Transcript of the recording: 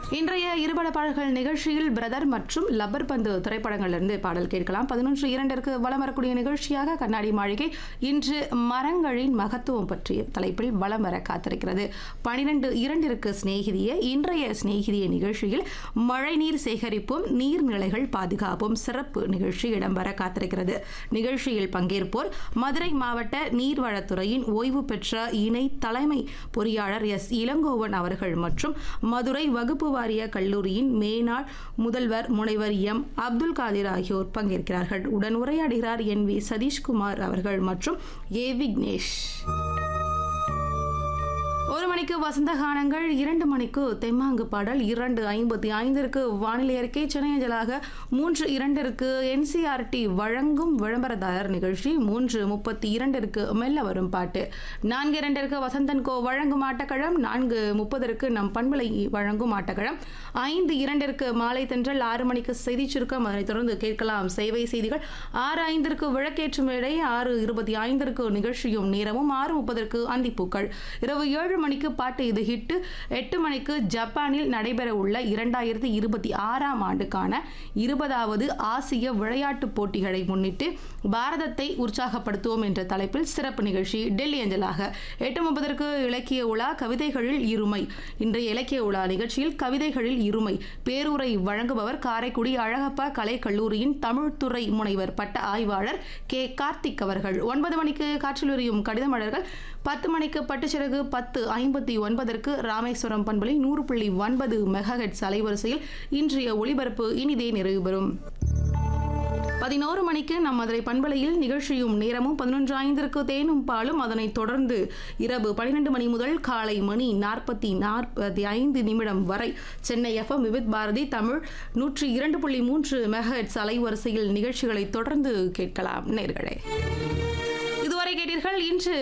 இன்றைய இருபட பாடல்கள் நிகழ்ச்சியில் பிரதர் மற்றும் லப்பர் பந்து திரைப்படங்களிலிருந்து பாடல் கேட்கலாம் பதினொன்று இரண்டிற்கு வலம் வரக்கூடிய நிகழ்ச்சியாக கண்ணாடி மாளிகை இன்று மரங்களின் மகத்துவம் பற்றிய தலைப்பில் வலம் வர காத்திருக்கிறது பனிரெண்டு இரண்டிற்கு சிநேகிதிய இன்றைய சிநேகிதிய நிகழ்ச்சியில் மழைநீர் சேகரிப்பும் நீர்நிலைகள் பாதுகாப்பும் சிறப்பு நிகழ்ச்சி இடம்பெற காத்திருக்கிறது நிகழ்ச்சியில் பங்கேற்போர் மதுரை மாவட்ட நீர்வளத்துறையின் ஓய்வு பெற்ற இணை தலைமை பொறியாளர் எஸ் இளங்கோவன் அவர்கள் மற்றும் மதுரை வகுப்பு வாரிய கல்லூரியின் மேனாள் முதல்வர் முனைவர் எம் அப்துல் காதிர் ஆகியோர் பங்கேற்கிறார்கள் உடன் உரையாடுகிறார் என் வி சதீஷ்குமார் அவர்கள் மற்றும் ஏ விக்னேஷ் ஒரு மணிக்கு வசந்த கானங்கள் இரண்டு மணிக்கு தெம்மாங்கு பாடல் இரண்டு ஐம்பத்தி ஐந்திற்கு வானிலை அறிக்கை சென்னை அஞ்சலாக மூன்று இரண்டிற்கு என்சிஆர்டி வழங்கும் விளம்பரதாரர் நிகழ்ச்சி மூன்று முப்பத்தி இரண்டிற்கு மெல்ல வரும் பாட்டு நான்கு இரண்டிற்கு வசந்தன் கோ வழங்கும் ஆட்டக்களம் நான்கு முப்பதற்கு நம் பண்பலை வழங்கும் ஆட்டக்களம் ஐந்து இரண்டிற்கு மாலை தென்றல் ஆறு மணிக்கு செய்தி சுருக்கம் அதனைத் தொடர்ந்து கேட்கலாம் சேவை செய்திகள் ஆறு ஐந்திற்கு விளக்கேற்றும் வேளை ஆறு இருபத்தி ஐந்திற்கு நிகழ்ச்சியும் நேரமும் ஆறு முப்பதற்கு அந்திப்பூக்கள் இரவு ஏழு மணிக்கு பாட்டு இது ஹிட்டு எட்டு மணிக்கு ஜப்பானில் நடைபெற உள்ள இரண்டாயிரத்தி இருபத்தி ஆறாம் ஆண்டுக்கான இருபதாவது ஆசிய விளையாட்டுப் போட்டிகளை முன்னிட்டு பாரதத்தை உற்சாகப்படுத்துவோம் என்ற தலைப்பில் சிறப்பு நிகழ்ச்சி டெல்லி அஞ்சலாக எட்டு முப்பதற்கு இலக்கிய உலா கவிதைகளில் இருமை இன்றைய இலக்கிய உலா நிகழ்ச்சியில் கவிதைகளில் இருமை பேருரை வழங்குபவர் காரைக்குடி அழகப்பா கலை கல்லூரியின் தமிழ்துறை முனைவர் பட்ட ஆய்வாளர் கே கார்த்திக் அவர்கள் ஒன்பது மணிக்கு காற்றில் உரியும் கடித மலர்கள் பத்து மணிக்கு பட்டுச்சிறகு பத்து ஐம்பத்தி ஒன்பதற்கு ராமேஸ்வரம் பண்பலை நூறு புள்ளி ஒன்பது மெகாஹெட்ஸ் அலைவரிசையில் இன்றைய ஒளிபரப்பு இனிதே நிறைவு பெறும் பதினோரு மணிக்கு நம் மதுரை பண்பலையில் நிகழ்ச்சியும் நேரமும் பதினொன்று ஐந்திற்கு தேனும் பாலும் அதனைத் தொடர்ந்து இரவு பன்னிரெண்டு மணி முதல் காலை மணி நாற்பத்தி நாற்பத்தி ஐந்து நிமிடம் வரை சென்னை எஃப்எம் விவித் பாரதி தமிழ் நூற்றி இரண்டு புள்ளி மூன்று மெகஹெட்ஸ் அலைவரிசையில் நிகழ்ச்சிகளை தொடர்ந்து கேட்கலாம் நேர்களே இதுவரை கேட்டீர்கள் இன்று